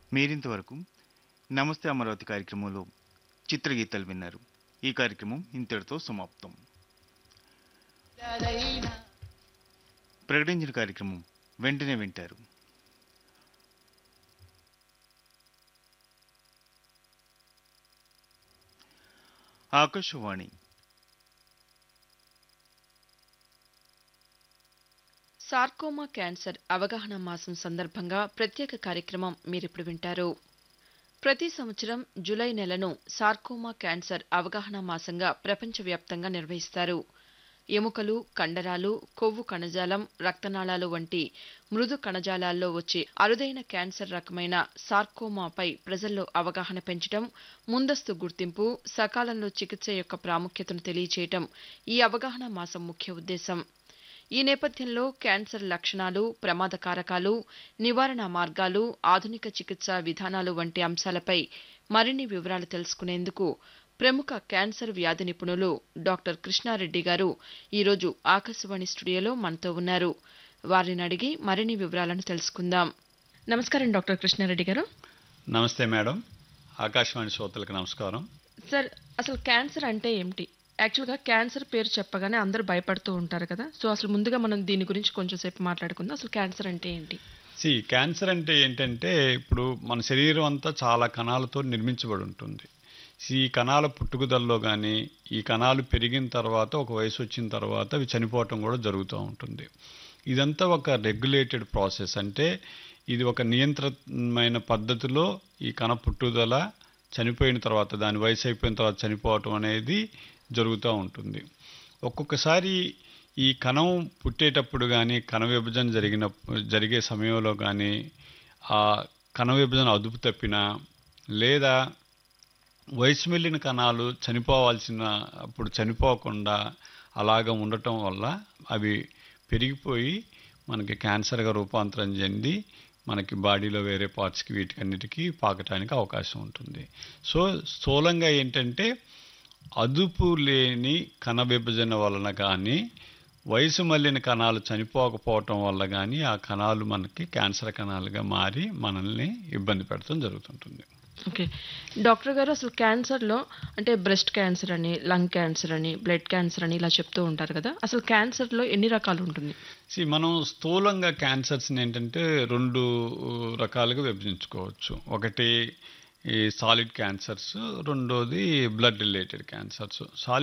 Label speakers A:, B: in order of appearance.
A: మీరింతవరకు నమస్తే అమరావతి కార్యక్రమంలో చిత్రగీతాలు విన్నారు ఈ కార్యక్రమం ఇంతటితో సమాప్తం ప్రకటించిన కార్యక్రమం వెంటనే వింటారు ఆకాశవాణి
B: సార్కోమా క్యాన్సర్ అవగాహన మాసం సందర్భంగా ప్రత్యేక కార్యక్రమం మీరిప్పుడు వింటారు ప్రతి సంవత్సరం జూలై నెలను సార్కోమా క్యాన్సర్ అవగాహన మాసంగా ప్రపంచవ్యాప్తంగా నిర్వహిస్తారు ఎముకలు కండరాలు కొవ్వు కణజాలం రక్తనాళాలు వంటి మృదు కణజాలాల్లో వచ్చే అరుదైన క్యాన్సర్ రకమైన సార్కోమాపై ప్రజల్లో అవగాహన పెంచడం ముందస్తు గుర్తింపు సకాలంలో చికిత్స యొక్క ప్రాముఖ్యతను తెలియచేయటం ఈ అవగాహన మాసం ముఖ్య ఉద్దేశం ఈ నేపథ్యంలో క్యాన్సర్ లక్షణాలు ప్రమాద కారకాలు నివారణ మార్గాలు ఆధునిక చికిత్సా విధానాలు వంటి అంశాలపై మరిన్ని వివరాలు తెలుసుకునేందుకు ప్రముఖ క్యాన్సర్ వ్యాధి నిపుణులు డాక్టర్ కృష్ణారెడ్డి గారు ఈరోజు ఆకాశవాణి స్టూడియోలో మనతో ఉన్నారు వారిని అడిగి మరిన్ని వివరాలను తెలుసుకుందాం నమస్కారం డాక్టర్ కృష్ణారెడ్డి గారు
C: నమస్తే మేడం ఆకాశవాణి శ్రోతలకు నమస్కారం
B: సార్ అసలు క్యాన్సర్ అంటే ఏమిటి యాక్చువల్గా క్యాన్సర్ పేరు చెప్పగానే అందరూ భయపడుతూ ఉంటారు కదా సో అసలు ముందుగా మనం దీని గురించి కొంచెం సేపు మాట్లాడుకుందాం అసలు క్యాన్సర్ అంటే ఏంటి
C: సి క్యాన్సర్ అంటే ఏంటంటే ఇప్పుడు మన శరీరం అంతా చాలా కణాలతో నిర్మించబడి ఉంటుంది ఈ కణాల పుట్టుకదల్లో కానీ ఈ కణాలు పెరిగిన తర్వాత ఒక వయసు వచ్చిన తర్వాత అవి చనిపోవటం కూడా జరుగుతూ ఉంటుంది ఇదంతా ఒక రెగ్యులేటెడ్ ప్రాసెస్ అంటే ఇది ఒక నియంత్రణమైన పద్ధతిలో ఈ కణ పుట్టుదల చనిపోయిన తర్వాత దాని వయసు అయిపోయిన తర్వాత చనిపోవటం అనేది జరుగుతూ ఉంటుంది ఒక్కొక్కసారి ఈ కణం పుట్టేటప్పుడు కానీ కణ విభజన జరిగిన జరిగే సమయంలో కానీ ఆ కణ విభజన అదుపు తప్పినా లేదా వయసు వెళ్ళిన కణాలు చనిపోవాల్సిన అప్పుడు చనిపోకుండా అలాగ ఉండటం వల్ల అవి పెరిగిపోయి మనకి క్యాన్సర్గా రూపాంతరం చెంది మనకి బాడీలో వేరే పార్ట్స్కి వీటికన్నిటికీ పాకటానికి అవకాశం ఉంటుంది సో స్థూలంగా ఏంటంటే అదుపు లేని కణ విభజన వలన కానీ వయసు మళ్ళిన కణాలు చనిపోకపోవటం వల్ల కానీ ఆ కణాలు మనకి క్యాన్సర్ కణాలుగా మారి మనల్ని ఇబ్బంది పెడతాం జరుగుతుంటుంది
B: ఓకే డాక్టర్ గారు అసలు క్యాన్సర్లో అంటే బ్రెస్ట్ క్యాన్సర్ అని లంగ్ క్యాన్సర్ అని బ్లడ్ క్యాన్సర్ అని ఇలా చెప్తూ ఉంటారు కదా అసలు క్యాన్సర్లో ఎన్ని రకాలు ఉంటుంది
C: సి మనం స్థూలంగా క్యాన్సర్స్ని ఏంటంటే రెండు రకాలుగా విభజించుకోవచ్చు ఒకటి ఈ సాలిడ్ క్యాన్సర్స్ రెండోది బ్లడ్ రిలేటెడ్ క్యాన్సర్స్ సాలిడ్